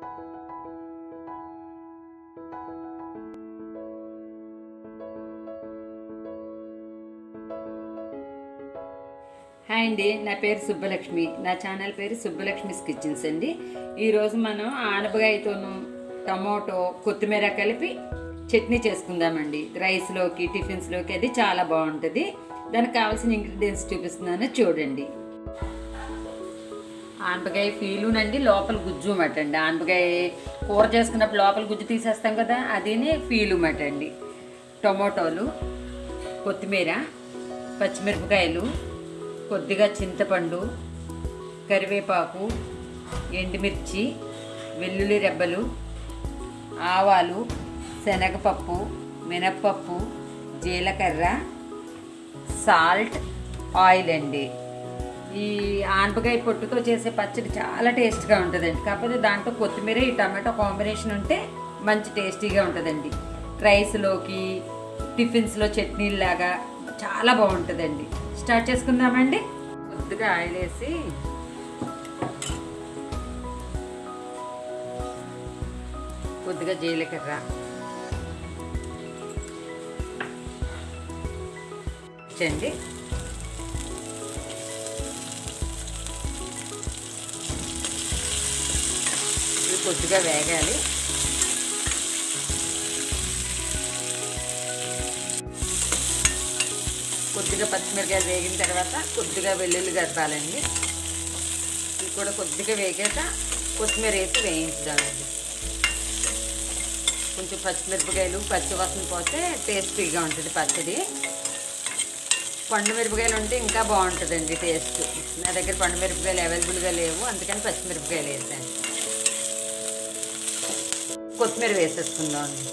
hi అండి నా పేరు సుబ్బలక్ష్మి నా ఛానల్ పేరు సుబ్బలక్ష్మిస్ కిచెన్స్ అండి ఈరోజు మనం ఆనపకాయతోను టమోటో కొత్తిమీర కలిపి చట్నీ చేసుకుందామండి రైస్లోకి టిఫిన్స్లోకి అది చాలా బాగుంటుంది దానికి కావాల్సిన ఇంగ్రీడియంట్స్ చూపిస్తున్నాను చూడండి ఆనపకాయ ఫీలునండి లోపల గుజ్జు మాట అండి ఆనపకాయ కూర చేసుకున్నప్పుడు లోపల గుజ్జు తీసేస్తాం కదా అదినే ఫీలు మాట అండి టొమాటోలు కొత్తిమీర పచ్చిమిరపకాయలు కొద్దిగా చింతపండు కరివేపాకు ఎండుమిర్చి వెల్లుల్లి రెబ్బలు ఆవాలు శనగపప్పు మినప్పప్పు జీలకర్ర సాల్ట్ ఆయిల్ అండి ఈ ఆనపకాయ పొట్టుతో చేసే పచ్చడి చాలా టేస్ట్గా ఉంటుందండి కాకపోతే దాంట్లో కొత్తిమీర ఈ టమాటో కాంబినేషన్ ఉంటే మంచి టేస్టీగా ఉంటుందండి రైస్లోకి టిఫిన్స్లో చట్నీలాగా చాలా బాగుంటుందండి స్టార్ట్ చేసుకుందామండి కొద్దిగా ఆయిల్ వేసి కొద్దిగా జీలకర్ర చండి ఇది కొద్దిగా వేగాలి కొద్దిగా పచ్చిమిరకాయలు వేగిన తర్వాత కొద్దిగా వెల్లుల్లి గడపాలండి ఇది కూడా కొద్దిగా వేగాక కొత్తిమీర వేసి వేయించుదామండి కొంచెం పచ్చిమిరపకాయలు పచ్చి వాసన పోతే టేస్టీగా ఉంటుంది పచ్చడి పండు మిరపకాయలు ఉంటే ఇంకా బాగుంటుందండి టేస్ట్ నా దగ్గర పండు మిరపకాయలు అవైలబుల్గా లేవు అందుకని పచ్చిమిరపకాయలు వేసాను కొత్తిమీర వేసేసుకుందాం అండి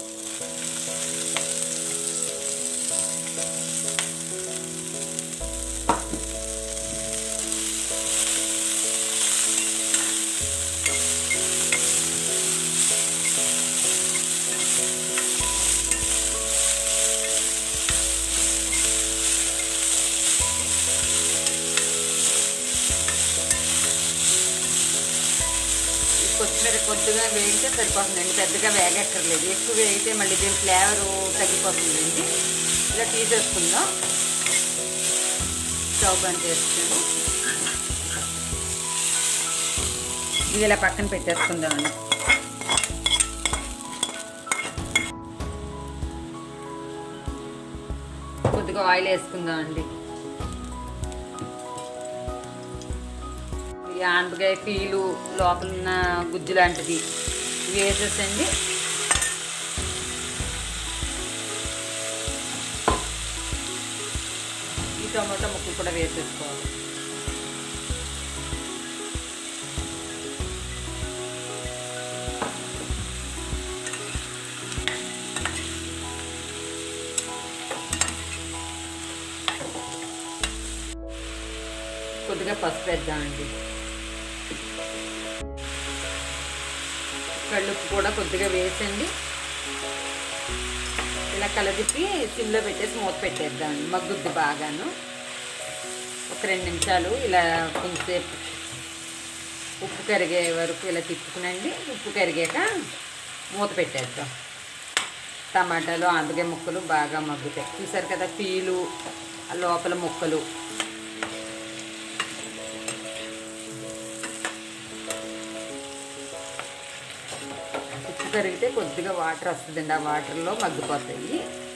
ఈ కొత్తిమీర కొద్దిగా వేగితే సరిపోతుందండి పెద్దగా వేగక్కర్లేదు ఎక్కువ వేగితే మళ్ళీ దీని ఫ్లేవర్ తగ్గిపోతుందండి ఇలా తీసేసుకుందాం స్టవ్ బంద్ చేసుకుని ఇది ఇలా పక్కన పెట్టేసుకుందామండి కొద్దిగా ఆయిల్ వేసుకుందామండి ఈ ఆనపకాయ పీలు లోపల ఉన్న గుజ్జు లాంటిది ఇవి వేసేసండి ఈ టమాటో ముక్కలు కూడా వేసేసుకోవాలి కొద్దిగా పసుపు వేద్దామండి కళ్ళుప్పు కూడా కొద్దిగా వేసండి ఇలా కలదిప్పి సిమ్లో పెట్టేసి మూత పెట్టేద్దామండి మగ్గుద్ది బాగాను ఒక రెండు నిమిషాలు ఇలా కొంచెంసేపు ఉప్పు కరిగే వరకు ఇలా తిప్పుకునండి ఉప్పు కరిగాక మూత పెట్టేద్దాం టమాటాలు ఆందకాయ ముక్కలు బాగా మగ్గుతాయి చూసారు కదా పీలు ఆ లోపల ముక్కలు ఉప్పు కరిగితే కొద్దిగా వాటర్ వస్తుందండి ఆ వాటర్లో మగ్గిపోతాయి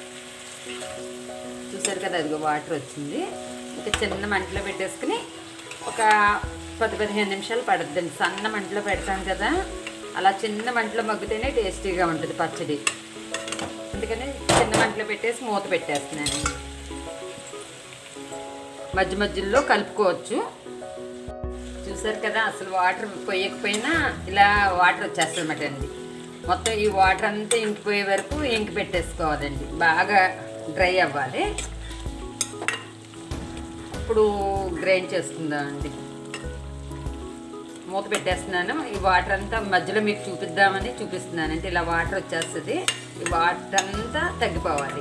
చూసారు కదా అదిగో వాటర్ వచ్చింది ఇంకా చిన్న మంటలో పెట్టేసుకుని ఒక పది పదిహేను నిమిషాలు పడుతుందండి సన్న మంటలో పెడతాం కదా అలా చిన్న మంటలో మగ్గితేనే టేస్టీగా ఉంటుంది పచ్చడి అందుకని చిన్న మంటలో పెట్టేసి మూత పెట్టేస్తున్నాను మధ్య మధ్యలో కలుపుకోవచ్చు చూసారు కదా అసలు వాటర్ పోయకపోయినా ఇలా వాటర్ వచ్చేస్తుందన్నమాట అండి మొత్తం ఈ వాటర్ అంతా ఇంకిపోయే వరకు ఇంకి పెట్టేసుకోవాలండి బాగా డ్రై అవ్వాలి ఇప్పుడు గ్రైండ్ చేసుకుందామండి మూత పెట్టేస్తున్నాను ఈ వాటర్ అంతా మధ్యలో మీకు చూపిద్దామని చూపిస్తున్నాను అంటే ఇలా వాటర్ వచ్చేస్తుంది ఈ వాటర్ అంతా తగ్గిపోవాలి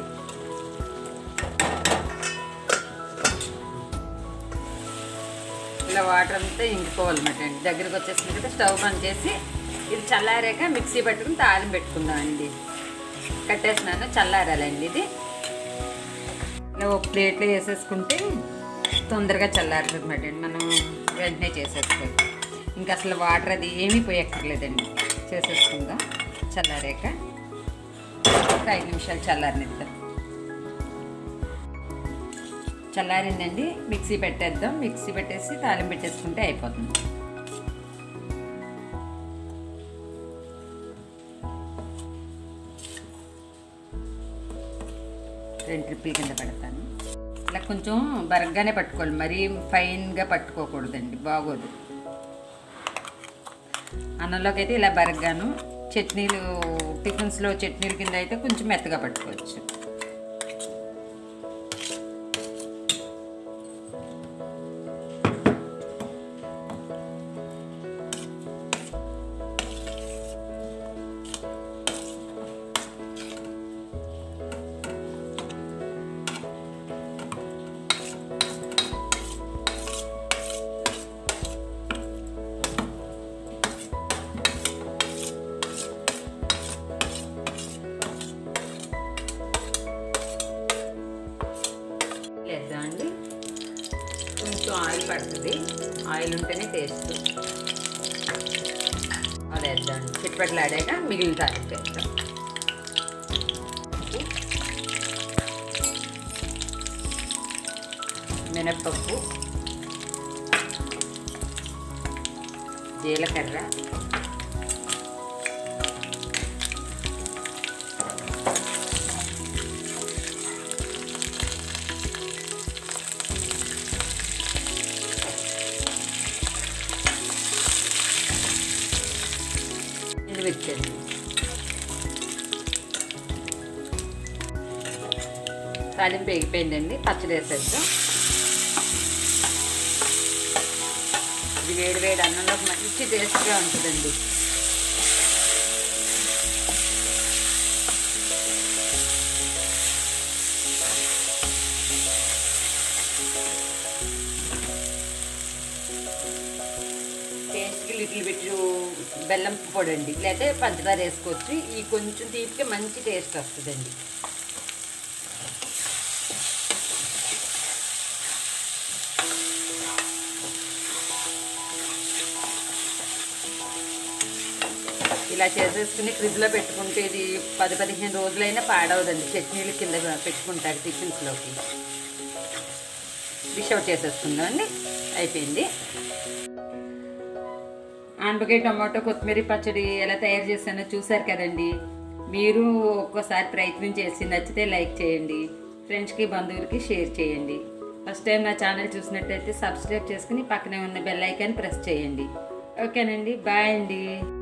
ఇలా వాటర్ అంతా ఇంకిపోవాలన్నమాట అండి దగ్గరికి వచ్చేసింది కదా స్టవ్ బంద్ చేసి ఇది చల్లారాక మిక్సీ పట్టుకుని తాళం పెట్టుకుందాం అండి కట్టేసినాను చల్లారాలండి ఇది ఇలా ఒక ప్లేట్లో వేసేసుకుంటే తొందరగా చల్లారుతుంది అన్నమాట అండి మనం వెంటనే చేసేసుకోవచ్చు ఇంకా అసలు వాటర్ అది ఏమీ పోయక్కర్లేదండి చేసేసుకుందాం చల్లారాక ఒక ఐదు నిమిషాలు చల్లారనిద్దాం చల్లారిందండి మిక్సీ పెట్టేద్దాం మిక్సీ పెట్టేసి తాలింపు పెట్టేసుకుంటే అయిపోతుంది రెండు ట్రిప్పుల కింద పెడతాను ఇలా కొంచెం బరగ్గానే పట్టుకోవాలి మరీ ఫైన్గా పట్టుకోకూడదండి బాగోదు అన్నంలోకి అయితే ఇలా బరగ్గాను చట్నీలు టిఫిన్స్లో చట్నీల కింద అయితే కొంచెం మెత్తగా పట్టుకోవచ్చు వేద్దాం అండి కొంచెం ఆయిల్ పడుతుంది ఆయిల్ ఉంటేనే టేస్ట్ అది వేద్దాం చిట్పట్లు ఆడాక మిగిలిన తాలింపు వేద్దాం మినప్పప్పు జీలకర్ర ఎండుమిర్చండి తాలింపు ఎగిపోయిందండి పచ్చడి వేసేద్దాం ఇది వేడి వేడి అన్నంలో మంచి టేస్ట్గా ఉంటుందండి టేస్ట్కి లిటిల్ బిట్ బెల్లం పొడి అండి లేకపోతే పంచదార వేసుకోవచ్చు ఈ కొంచెం తీపికి మంచి టేస్ట్ వస్తుందండి ఇలా చేసేసుకుని ఫ్రిడ్జ్లో పెట్టుకుంటే ఇది పది పదిహేను రోజులైనా పాడవదండి చట్నీల కింద పెట్టుకుంటారు టిఫిన్స్లోకి డిష్ అవుట్ చేసేసుకుందాం అండి అయిపోయింది ఆనపకాయ టమాటో కొత్తిమీర పచ్చడి ఎలా తయారు చేస్తానో చూసారు కదండి మీరు ఒక్కోసారి ప్రయత్నం చేసి నచ్చితే లైక్ చేయండి ఫ్రెండ్స్కి బంధువులకి షేర్ చేయండి ఫస్ట్ టైం నా ఛానల్ చూసినట్టయితే సబ్స్క్రైబ్ చేసుకుని పక్కనే ఉన్న బెల్ ఐకాన్ ప్రెస్ చేయండి ఓకేనండి బాయ్ అండి